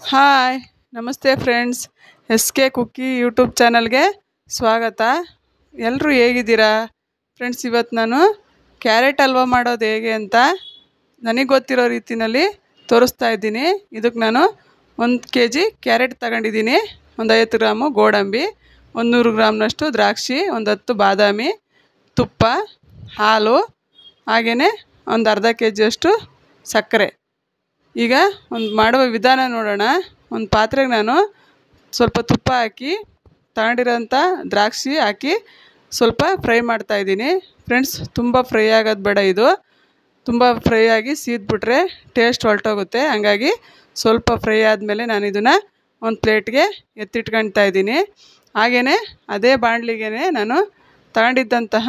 hi ನಮಸ್ತೆ friends S K ಕುಕ್ಕಿ YouTube ಚಾನಲ್ಗೆ ಸ್ವಾಗತ ಎಲ್ಲರೂ ಹೇಗಿದ್ದೀರಾ ಫ್ರೆಂಡ್ಸ್ ಇವತ್ತು ನಾನು ಕ್ಯಾರೆಟ್ ಹಲ್ವಾ ಮಾಡೋದು ಹೇಗೆ ಅಂತ ನನಗೆ ಗೊತ್ತಿರೋ ರೀತಿಯಲ್ಲಿ ತೋರಿಸ್ತಾ ಇದ್ದೀನಿ ಇದಕ್ಕೆ ನಾನು ಒಂದು ಕೆ ಜಿ ಕ್ಯಾರೆಟ್ ತಗೊಂಡಿದ್ದೀನಿ ಒಂದು ಐವತ್ತು ಗ್ರಾಮು ಗೋಡಂಬಿ ಒಂದು ನೂರು ಗ್ರಾಮ್ನಷ್ಟು ದ್ರಾಕ್ಷಿ ಒಂದು ಹತ್ತು ಬಾದಾಮಿ ತುಪ್ಪ ಹಾಲು ಹಾಗೆಯೇ ಒಂದು ಅರ್ಧ ಕೆ ಜಿಯಷ್ಟು ಸಕ್ಕರೆ ಈಗ ಒಂದು ಮಾಡುವ ವಿಧಾನ ನೋಡೋಣ ಒಂದು ಪಾತ್ರೆಗೆ ನಾನು ಸ್ವಲ್ಪ ತುಪ್ಪ ಹಾಕಿ ತಗೊಂಡಿರೋಂಥ ದ್ರಾಕ್ಷಿ ಹಾಕಿ ಸ್ವಲ್ಪ ಫ್ರೈ ಮಾಡ್ತಾಯಿದ್ದೀನಿ ಫ್ರೆಂಡ್ಸ್ ತುಂಬ ಫ್ರೈ ಆಗೋದು ಬೇಡ ಇದು ತುಂಬ ಫ್ರೈ ಆಗಿ ಸೀದ್ಬಿಟ್ರೆ ಟೇಸ್ಟ್ ಹೊರಟೋಗುತ್ತೆ ಹಂಗಾಗಿ ಸ್ವಲ್ಪ ಫ್ರೈ ಆದಮೇಲೆ ನಾನು ಇದನ್ನು ಒಂದು ಪ್ಲೇಟ್ಗೆ ಎತ್ತಿಟ್ಕೊಳ್ತಾ ಇದ್ದೀನಿ ಹಾಗೆಯೇ ಅದೇ ಬಾಣಲಿಗೆ ನಾನು ತಗೊಂಡಿದ್ದಂತಹ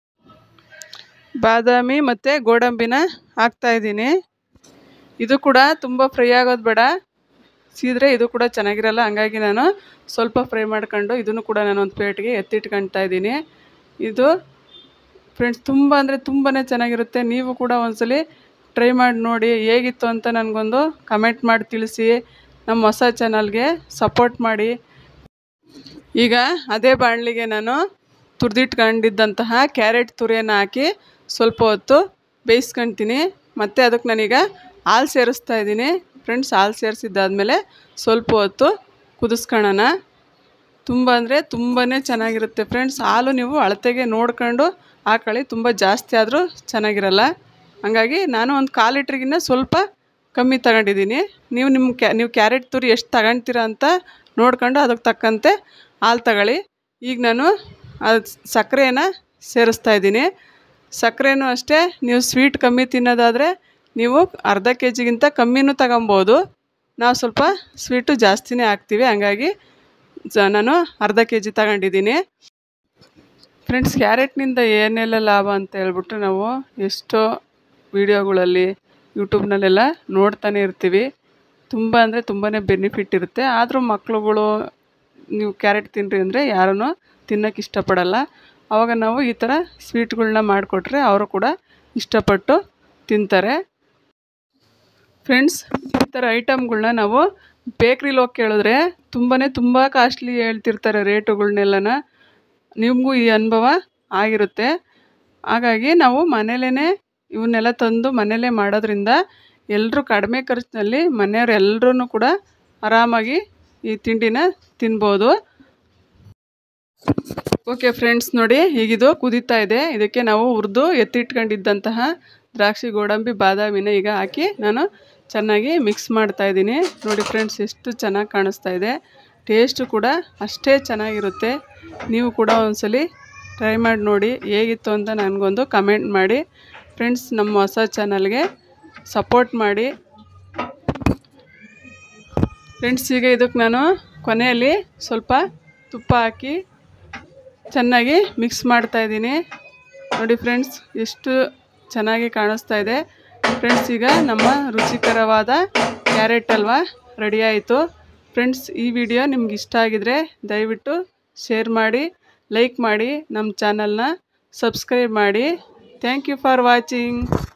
ಬಾದಾಮಿ ಮತ್ತು ಗೋಡಂಬಿನ ಹಾಕ್ತಾಯಿದ್ದೀನಿ ಇದು ಕೂಡ ತುಂಬ ಫ್ರೈ ಆಗೋದು ಬೇಡ ಸೀದ್ರೆ ಇದು ಕೂಡ ಚೆನ್ನಾಗಿರಲ್ಲ ಹಂಗಾಗಿ ನಾನು ಸ್ವಲ್ಪ ಫ್ರೈ ಮಾಡ್ಕೊಂಡು ಇದನ್ನು ಕೂಡ ನಾನು ಒಂದು ಪ್ಲೇಟ್ಗೆ ಎತ್ತಿಟ್ಕೊಳ್ತಾ ಇದ್ದೀನಿ ಇದು ಫ್ರೆಂಡ್ಸ್ ತುಂಬ ಅಂದರೆ ತುಂಬಾ ಚೆನ್ನಾಗಿರುತ್ತೆ ನೀವು ಕೂಡ ಒಂದ್ಸಲಿ ಟ್ರೈ ಮಾಡಿ ನೋಡಿ ಹೇಗಿತ್ತು ಅಂತ ನನಗೊಂದು ಕಮೆಂಟ್ ಮಾಡಿ ತಿಳಿಸಿ ನಮ್ಮ ಹೊಸ ಚಾನಲ್ಗೆ ಸಪೋರ್ಟ್ ಮಾಡಿ ಈಗ ಅದೇ ಬಾಣಲಿಗೆ ನಾನು ತುರಿದಿಟ್ಕೊಂಡಿದ್ದಂತಹ ಕ್ಯಾರೆಟ್ ತುರಿಯನ್ನು ಹಾಕಿ ಸ್ವಲ್ಪ ಹೊತ್ತು ಬೇಯಿಸ್ಕೊಳ್ತೀನಿ ಮತ್ತು ಅದಕ್ಕೆ ನಾನೀಗ ಹಾಲು ಸೇರಿಸ್ತಾ ಇದ್ದೀನಿ ಫ್ರೆಂಡ್ಸ್ ಹಾಲು ಸೇರಿಸಿದ್ದಾದಮೇಲೆ ಸ್ವಲ್ಪ ಹೊತ್ತು ಕುದಿಸ್ಕೊಳ್ಳೋಣ ತುಂಬ ಅಂದರೆ ತುಂಬಾ ಚೆನ್ನಾಗಿರುತ್ತೆ ಫ್ರೆಂಡ್ಸ್ ಹಾಲು ನೀವು ಅಳತೆಗೆ ನೋಡ್ಕೊಂಡು ಹಾಕೊಳ್ಳಿ ತುಂಬ ಜಾಸ್ತಿ ಆದರೂ ಚೆನ್ನಾಗಿರಲ್ಲ ಹಾಗಾಗಿ ನಾನು ಒಂದು ಕಾಲು ಲೀಟ್ರಿಗಿನ್ನ ಸ್ವಲ್ಪ ಕಮ್ಮಿ ತಗೊಂಡಿದ್ದೀನಿ ನೀವು ನಿಮ್ಮ ಕ್ಯಾ ನೀವು ಕ್ಯಾರೆಟ್ ತುರಿ ಎಷ್ಟು ತಗೊಳ್ತೀರ ಅಂತ ನೋಡ್ಕೊಂಡು ಅದಕ್ಕೆ ತಕ್ಕಂತೆ ಹಾಲು ತಗೊಳ್ಳಿ ಈಗ ನಾನು ಅದು ಸಕ್ಕರೆಯನ್ನು ಸೇರಿಸ್ತಾ ಇದ್ದೀನಿ ಸಕ್ಕರೆನೂ ಅಷ್ಟೇ ನೀವು ಸ್ವೀಟ್ ಕಮ್ಮಿ ತಿನ್ನೋದಾದರೆ ನೀವು ಅರ್ಧ ಕೆ ಜಿಗಿಂತ ಕಮ್ಮಿನೂ ತಗೊಬೋದು ನಾವು ಸ್ವಲ್ಪ ಸ್ವೀಟು ಜಾಸ್ತಿನೇ ಹಾಕ್ತೀವಿ ಹಂಗಾಗಿ ಜ ನಾನು ಅರ್ಧ ಕೆ ಜಿ ತಗೊಂಡಿದ್ದೀನಿ ಫ್ರೆಂಡ್ಸ್ ಕ್ಯಾರೆಟ್ನಿಂದ ಏನೆಲ್ಲ ಲಾಭ ಅಂತ ಹೇಳ್ಬಿಟ್ಟು ನಾವು ಎಷ್ಟೋ ವೀಡಿಯೋಗಳಲ್ಲಿ ಯೂಟ್ಯೂಬ್ನಲ್ಲೆಲ್ಲ ನೋಡ್ತಾನೆ ಇರ್ತೀವಿ ತುಂಬ ಅಂದರೆ ತುಂಬಾ ಬೆನಿಫಿಟ್ ಇರುತ್ತೆ ಆದರೂ ಮಕ್ಳುಗಳು ನೀವು ಕ್ಯಾರೆಟ್ ತಿನ್ನಿರಿ ಅಂದರೆ ಯಾರೂ ತಿನ್ನೋಕ್ಕೆ ಇಷ್ಟಪಡಲ್ಲ ಆವಾಗ ನಾವು ಈ ಥರ ಸ್ವೀಟ್ಗಳ್ನ ಮಾಡಿಕೊಟ್ರೆ ಅವರು ಕೂಡ ಇಷ್ಟಪಟ್ಟು ತಿಂತಾರೆ ಫ್ರೆಂಡ್ಸ್ ಈ ಥರ ಐಟಮ್ಗಳ್ನ ನಾವು ಬೇಕ್ರಿಲಿ ಹೋಗಿ ಕೇಳಿದ್ರೆ ತುಂಬಾ ತುಂಬ ಕಾಸ್ಟ್ಲಿ ಹೇಳ್ತಿರ್ತಾರೆ ರೇಟುಗಳ್ನೆಲ್ಲನ ನಿಮಗೂ ಈ ಅನುಭವ ಆಗಿರುತ್ತೆ ಹಾಗಾಗಿ ನಾವು ಮನೇಲೇ ಇವನ್ನೆಲ್ಲ ತಂದು ಮನೇಲೇ ಮಾಡೋದ್ರಿಂದ ಎಲ್ಲರೂ ಕಡಿಮೆ ಖರ್ಚಿನಲ್ಲಿ ಮನೆಯವ್ರು ಎಲ್ಲರೂ ಕೂಡ ಆರಾಮಾಗಿ ಈ ತಿಂಡಿನ ತಿನ್ಬೋದು ಓಕೆ ಫ್ರೆಂಡ್ಸ್ ನೋಡಿ ಈಗಿದು ಕುದೀತಾ ಇದೆ ಇದಕ್ಕೆ ನಾವು ಹುರಿದು ಎತ್ತಿಟ್ಕೊಂಡಿದ್ದಂತಹ ದ್ರಾಕ್ಷಿ ಗೋಡಂಬಿ ಬಾದಾಮಿನ ಈಗ ಹಾಕಿ ನಾನು ಚೆನ್ನಾಗಿ ಮಿಕ್ಸ್ ಮಾಡ್ತಾ ಇದ್ದೀನಿ ನೋಡಿ ಫ್ರೆಂಡ್ಸ್ ಎಷ್ಟು ಚೆನ್ನಾಗಿ ಕಾಣಿಸ್ತಾ ಇದೆ ಟೇಸ್ಟು ಕೂಡ ಅಷ್ಟೇ ಚೆನ್ನಾಗಿರುತ್ತೆ ನೀವು ಕೂಡ ಒಂದ್ಸಲಿ ಟ್ರೈ ಮಾಡಿ ನೋಡಿ ಹೇಗಿತ್ತು ಅಂತ ನನಗೊಂದು ಕಮೆಂಟ್ ಮಾಡಿ ಫ್ರೆಂಡ್ಸ್ ನಮ್ಮ ಹೊಸ ಚಾನಲ್ಗೆ ಸಪೋರ್ಟ್ ಮಾಡಿ ಫ್ರೆಂಡ್ಸ್ ಈಗ ಇದಕ್ಕೆ ನಾನು ಕೊನೆಯಲ್ಲಿ ಸ್ವಲ್ಪ ತುಪ್ಪ ಹಾಕಿ ಚೆನ್ನಾಗಿ ಮಿಕ್ಸ್ ಮಾಡ್ತಾಯಿದ್ದೀನಿ ನೋಡಿ ಫ್ರೆಂಡ್ಸ್ ಎಷ್ಟು ಚೆನ್ನಾಗಿ ಕಾಣಿಸ್ತಾ ಇದೆ ಫ್ರೆಂಡ್ಸ್ ಈಗ ನಮ್ಮ ರುಚಿಕರವಾದ ಕ್ಯಾರೆಟ್ ಹಲ್ವಾ ರೆಡಿ ಆಯಿತು ಫ್ರೆಂಡ್ಸ್ ಈ ವಿಡಿಯೋ ನಿಮ್ಗೆ ಇಷ್ಟ ಆಗಿದರೆ ದಯವಿಟ್ಟು ಶೇರ್ ಮಾಡಿ ಲೈಕ್ ಮಾಡಿ ನಮ್ಮ ಚಾನಲ್ನ ಸಬ್ಸ್ಕ್ರೈಬ್ ಮಾಡಿ ಥ್ಯಾಂಕ್ ಯು ಫಾರ್ ವಾಚಿಂಗ್